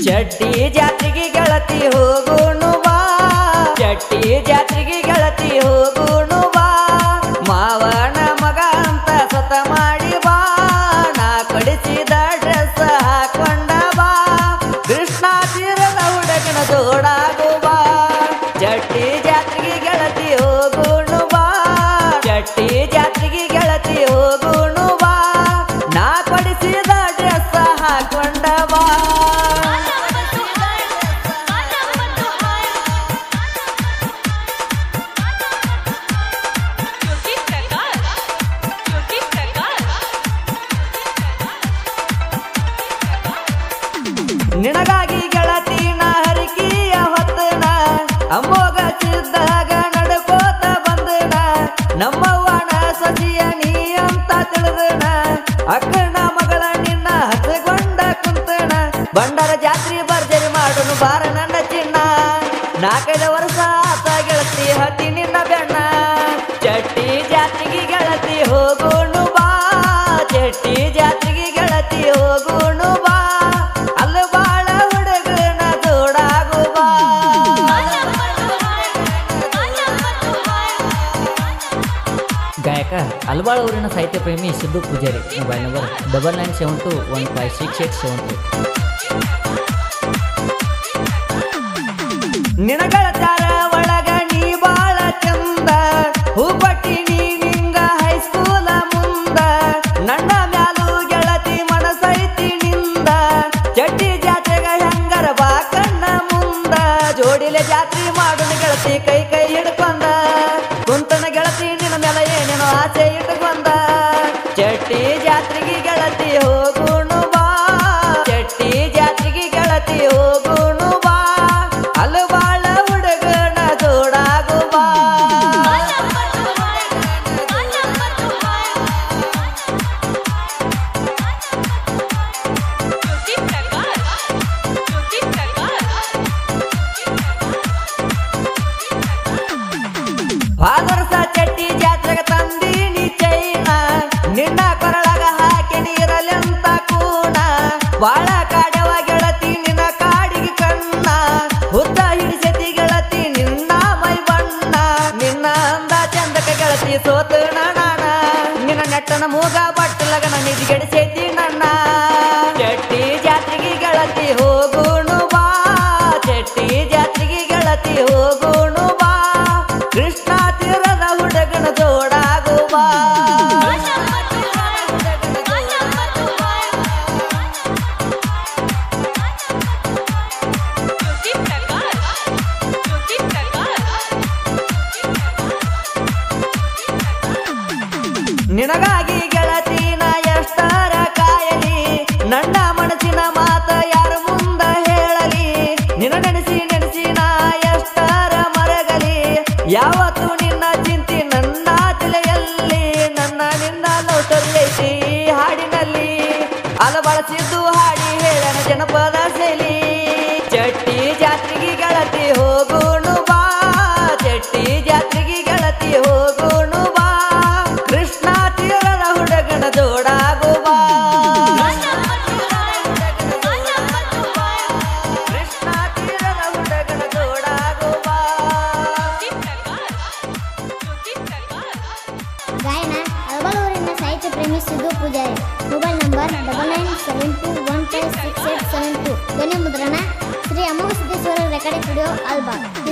ಚಟ್ಟಿ ಜಾತ್ರೆಗೆ ಗೆಳತಿ ಹೋಗೋಣು ಬಾ ಚಟ್ಟಿ ಜಾತ್ರೆಗೆ ಗೆಳತಿ ಹೋಗೋಣು ಬಾ ಮಾವನ ಮಗ ಅಂತ ಸತ ಮಾಡಿ ಬಾ ನಾ ಕೊಡಿಸಿದ ಡ್ರೆಸ್ ಹಾಕೊಂಡ ಬಾ ಕೃಷ್ಣ ತೀರದ ಹುಡುಗನ ಜೋಡಾಗು ಬಾ ಚಟ್ಟಿ ಜಾತ್ರೆಗೆ ಗೆಳತಿ ಹೋಗೋಣು ಬಾ ಚಟ್ಟಿ ಜಾತ್ರೆಗೆ ಗೆಳತಿ ಹೋಗೋಣು ಬಾ ನಾ ಕೊಡಿಸಿದ ಡ್ರೆಸ್ ಹಾಕೊಂಡ ಬಾ ನಿನಗಾಗಿ ಗೆಳತಿ ನಾ ಹರಿಕಿಯ ಹೊತ್ತನ ಅಮ್ಮೋಗ ಚಿದ್ದಾಗ ನಡ್ಕೋತ ಬಂದನ ನಮ್ಮವ್ವನ ಸಸಿಯ ನೀ ಅಂತ ತಿಳಿದನ ಅಕ್ಕನ ಮಗಳ ನಿನ್ನ ಹತ್ತಗೊಂಡ ಕುಂತನ ಬಂಡರ ಜಾತ್ರೆ ಭರ್ಜರಿ ಮಾಡುನು ಬಾರ ನನ್ನ ಚಿನ್ನ ನಾಲ್ಕೈದು ವರ್ಷ ಆತ ಗೆಳತಿ ಹತ್ತಿ ನಿನ್ನ ಬೆಣ್ಣ ಚಟ್ಟಿ ಜಾತ್ರೆಗೆ ಗೆಳತಿ ಹೋಗೋಣು ಬಾ ಚಟ್ಟಿ ಜಾತ್ರೆಗೆ ಗೆಳತಿ ಹೋಗೋಣು ಬಾ ಅಲ್ಲ ಬಾಳ ಹುಡುಗನ ಜೋಡಾಗು ಬಾ ಗಾಯಕ ಅಲ್ಬಾಳ್ ಊರಿನ ಸಾಹಿತ್ಯ ಪ್ರೇಮಿ Siddu Pujari mobile number double nine seven two one five six eight seven two ನಿನಗಳಚಾರ ಒಳಗ ನೀ ಬಾಳ ಚಂದ ಹೂಪಟ್ಟಿ ನೀ ನಿಂಗ ಹೈಸ್ಕೂಲ ಮುಂದ ನನ್ನ ಮ್ಯಾಲು ಗೆಳತಿ ಮನಸೈತಿ ನಿಂದ ಚಟ್ಟಿ ಜಾತ್ರೆಗ ಹೆಂಗರ ಬಾ ಕಣ್ಣ ಮುಂದ ಜೋಡಿಲೆ ಜಾತ್ರೆ ಮಾಡುನ ಗೆಳತಿ ಕೈ ಕೈ ಹಿಡ್ಕೊಂಡ ಕುಂತನ ಗೆಳತಿ ನಿನ್ನ ಮೇಲೆ ಏನೇನೋ ಆಸೆ ಇಟ್ಕೊಂಡ ಚಟ್ಟಿ ಜಾತ್ರೆಗೆ ಗೆಳತಿ ಹೋಗುಣು ಬಾ ಚಟ್ಟಿ ಜಾತ್ರೆಗೆ ಗೆಳತಿ ಹೋಗುಣು ಬಾ ಅಲ್ಲ ಬಾಳ ಹುಡುಗನ ಜೋಡಾಗು ಬಾ ಫಾದರ್ಸ ಚಟ್ಟಿ ಜಾತ್ರೆಗ ತಂದೀನಿ ಚೈನ ನಿನ್ನ ಕೊರಳಗ ಹಾಕಿ ನೀರಲೆಂತ ಕೂಣ ಬಾಳ ಕಾಡವ ಗೆಳತಿ ನಿನ್ನ ಕಾಡಿಗೆ ಕಣ್ಣ ಹುದ್ದ ಹಿಡಿಸತಿ ಗೆಳತಿ ನಿನ್ನ ಮೈ ಬಣ್ಣ ನಿನ್ನ ಅಂದ ಚಂದಕ ಗೆಳತಿ ಸೋತು ನಾಣ ನಿನ್ನ ನೆಟ್ಟನ ಮೂಗ ಬಟ್ಟಲಗನ ನಿಜ್ಗೆಡಿಸೈತಿ ನನ್ನ ಚಟ್ಟಿ ಜಾತ್ರೆಗೆ ಗೆಳತಿ ಹೋಗುಣು ಬಾ ಚಟ್ಟಿ ಜಾತ್ರೆಗೆ ಗೆಳತಿ ಹೋಗುಣು ಬಾ ಕೃಷ್ಣ ತೀರದ ಹುಡುಗನ ಜೋಡಾಗು ಬಾ ನಿನಗಾಗಿ ಗೆಳತಿ ನಾ ಎಷ್ಟರ ಕಾಯಲಿ ನನ್ನ ಮನಸ್ಸಿನ ಮಾತ ಯಾರ ಮುಂದ ಹೇಳಲಿ ನಿನ್ನ ನೆನೆಸಿ ನೆನೆಸಿ ನಾ ಎಷ್ಟರ ಮರಗಲಿ ಯಾವತ್ತು ನಿನ್ನ ಚಿಂತಿ ನನ್ನ ತಲೆಯಲ್ಲಿ ನನ್ನ ನಿನ್ನ ಲೋಟರಿ ಐತಿ ಹಾಡಿನಲ್ಲಿ ಅಲ ಬಳಸಿದ್ದು ಹಾಡಿ ಹೇಳನ ಜನಪದ ಶೈಲಿ ಚಟ್ಟಿ ಜಾತ್ರೆಗೆ ಗೆಳತಿ ಹೋಗೋಣು ಬಾ ಚಟ್ಟಿ ಜಾತ್ರೆಗೆ ಗೆಳತಿ ಹೋಗೋಣು ಬಾ ಕೃಷ್ಣ ತೀರದ ಹುಡುಗನ ಜೋಡಾಗು ಬಾ ಕೃಷ್ಣ ತೀರದ ಹುಡುಗನ ಜೋಡಾಗು ಬಾ ಗಾಯನ ಅಳಬಳೂರಿನ ಸಾಹಿತ್ಯ ಪ್ರೇಮಿ Siddu Pujari mobile number double nine seven two one five six eight seven two ಧ್ವನಿ ಮುದ್ರಣ ಶ್ರೀ ಅಮೋಘ ಸಿದ್ದೇಶ್ವರ ರೆಕಾರ್ಡಿಂಗ್ ಸ್ಟುಡಿಯೋ ಅಲ್ಬಾಗ್